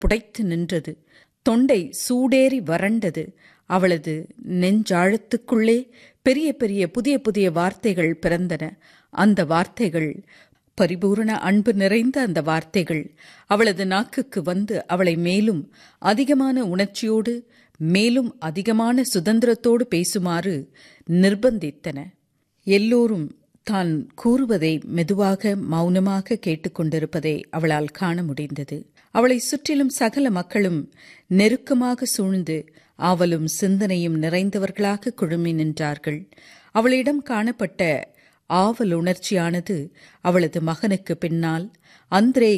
புடைத்து நின்றது தொண்டை சூடேறி வறண்டது அவளது நெஞ்சாழத்துக்குள்ளே பெரிய பெரிய புதிய புதிய வார்த்தைகள் பிறந்தன அந்த வார்த்தைகள் பரிபூரண அன்பு நிறைந்த அந்த வார்த்தைகள் அவளது நாக்குக்கு வந்து அவளை மேலும் அதிகமான உணர்ச்சியோடு மேலும் அதிகமான சுதந்திரத்தோடு பேசுமாறு நிர்பந்தித்தன எல்லோரும் தான் கூறுவதை மெதுவாக மௌனமாக கேட்டுக்கொண்டிருப்பதை அவளால் காண முடிந்தது அவளை சுற்றிலும் சகல மக்களும் நெருக்கமாக சூழ்ந்து ஆவலும் சிந்தனையும் நிறைந்தவர்களாக குழுமி நின்றார்கள் அவளிடம் காணப்பட்ட ஆவல் உணர்ச்சியானது அவளது மகனுக்கு பின்னால் அந்திரே